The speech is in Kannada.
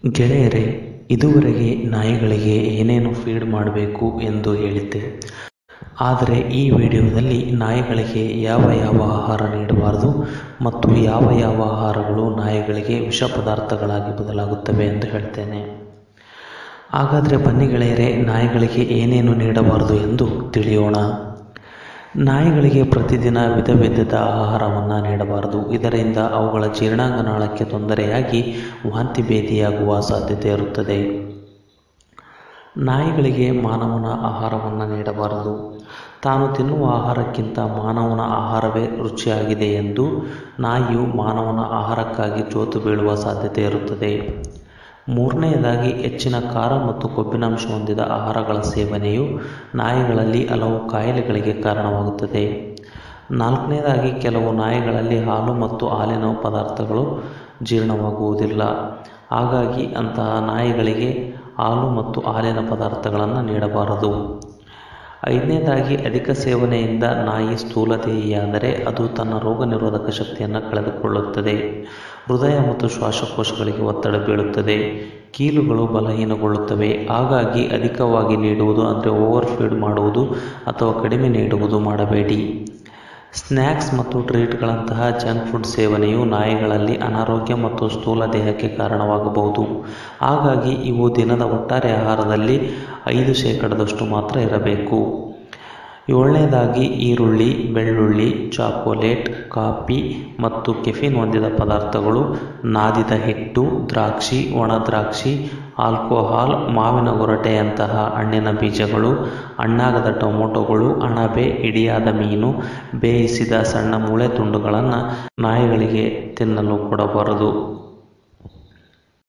ಗೆಳೆಯರೇ ಇದುವರೆಗೆ ನಾಯಿಗಳಿಗೆ ಏನೇನು ಫೀಡ್ ಮಾಡಬೇಕು ಎಂದು ಹೇಳಿದ್ದೆ ಆದರೆ ಈ ವಿಡಿಯೋದಲ್ಲಿ ನಾಯಿಗಳಿಗೆ ಯಾವ ಯಾವ ಆಹಾರ ನೀಡಬಾರದು ಮತ್ತು ಯಾವ ಯಾವ ಆಹಾರಗಳು ನಾಯಿಗಳಿಗೆ ವಿಷ ಪದಾರ್ಥಗಳಾಗಿ ಬದಲಾಗುತ್ತವೆ ಎಂದು ಹೇಳ್ತೇನೆ ಹಾಗಾದರೆ ಬನ್ನಿ ಗೆಳೆಯರೇ ನಾಯಿಗಳಿಗೆ ಏನೇನು ನೀಡಬಾರದು ಎಂದು ತಿಳಿಯೋಣ ನಾಯಿಗಳಿಗೆ ಪ್ರತಿದಿನ ವಿಧ ವಿಧದ ಆಹಾರವನ್ನು ನೀಡಬಾರದು ಇದರಿಂದ ಅವುಗಳ ಜೀರ್ಣಾಂಗನಾಳಕ್ಕೆ ತೊಂದರೆಯಾಗಿ ವಾಂತಿ ಭೇದಿಯಾಗುವ ಸಾಧ್ಯತೆ ಇರುತ್ತದೆ ನಾಯಿಗಳಿಗೆ ಮಾನವನ ಆಹಾರವನ್ನು ನೀಡಬಾರದು ತಾನು ತಿನ್ನುವ ಆಹಾರಕ್ಕಿಂತ ಮಾನವನ ಆಹಾರವೇ ರುಚಿಯಾಗಿದೆ ಎಂದು ನಾಯಿಯು ಮಾನವನ ಆಹಾರಕ್ಕಾಗಿ ಜೋತು ಬೀಳುವ ಸಾಧ್ಯತೆ ಇರುತ್ತದೆ ಮೂರನೆಯದಾಗಿ ಹೆಚ್ಚಿನ ಖಾರ ಮತ್ತು ಕೊಬ್ಬಿನಾಂಶ ಹೊಂದಿದ ಆಹಾರಗಳ ಸೇವನೆಯು ನಾಯಿಗಳಲ್ಲಿ ಹಲವು ಕಾಯಿಲೆಗಳಿಗೆ ಕಾರಣವಾಗುತ್ತದೆ ನಾಲ್ಕನೇದಾಗಿ ಕೆಲವು ನಾಯಿಗಳಲ್ಲಿ ಹಾಲು ಮತ್ತು ಹಾಲಿನ ಪದಾರ್ಥಗಳು ಜೀರ್ಣವಾಗುವುದಿಲ್ಲ ಹಾಗಾಗಿ ಅಂತಹ ನಾಯಿಗಳಿಗೆ ಹಾಲು ಮತ್ತು ಹಾಲಿನ ಪದಾರ್ಥಗಳನ್ನು ನೀಡಬಾರದು ಐದನೇದಾಗಿ ಅಧಿಕ ಸೇವನೆಯಿಂದ ನಾಯಿ ಸ್ಥೂಲದೇಹಿಯಾದರೆ ಅದು ತನ್ನ ರೋಗ ನಿರೋಧಕ ಶಕ್ತಿಯನ್ನು ಕಳೆದುಕೊಳ್ಳುತ್ತದೆ ಹೃದಯ ಮತ್ತು ಶ್ವಾಸಕೋಶಗಳಿಗೆ ಒತ್ತಡ ಬೀಳುತ್ತದೆ ಕೀಲುಗಳು ಬಲಹೀನಗೊಳ್ಳುತ್ತವೆ ಹಾಗಾಗಿ ಅಧಿಕವಾಗಿ ನೀಡುವುದು ಅಂದರೆ ಓವರ್ ಫೀಡ್ ಮಾಡುವುದು ಅಥವಾ ಕಡಿಮೆ ನೀಡುವುದು ಮಾಡಬೇಡಿ ಸ್ನ್ಯಾಕ್ಸ್ ಮತ್ತು ಟ್ರೀಟ್ಗಳಂತಹ ಜಂಕ್ ಫುಡ್ ಸೇವನೆಯು ನಾಯಿಗಳಲ್ಲಿ ಅನಾರೋಗ್ಯ ಮತ್ತು ಸ್ಥೂಲ ದೇಹಕ್ಕೆ ಕಾರಣವಾಗಬಹುದು ಹಾಗಾಗಿ ಇವು ದಿನದ ಒಟ್ಟಾರೆ ಆಹಾರದಲ್ಲಿ ಐದು ಶೇಕಡದಷ್ಟು ಮಾತ್ರ ಇರಬೇಕು ಏಳನೇದಾಗಿ ಈರುಳ್ಳಿ ಬೆಳ್ಳುಳ್ಳಿ ಚಾಕೊಲೇಟ್ ಕಾಫಿ ಮತ್ತು ಕೆಫಿನ್ ಹೊಂದಿದ ಪದಾರ್ಥಗಳು ನಾದಿದ ಹಿಟ್ಟು ದ್ರಾಕ್ಷಿ ಒಣ ದ್ರಾಕ್ಷಿ ಆಲ್ಕೋಹಾಲ್ ಮಾವಿನ ಗೊರಟೆಯಂತಹ ಹಣ್ಣಿನ ಬೀಜಗಳು ಹಣ್ಣಾಗದ ಟೊಮೊಟೊಗಳು ಅಣಬೆ ಇಡಿಯಾದ ಮೀನು ಬೇಯಿಸಿದ ಸಣ್ಣ ಮೂಳೆ ತುಂಡುಗಳನ್ನು ನಾಯಿಗಳಿಗೆ ತಿನ್ನಲು ಕೊಡಬಾರದು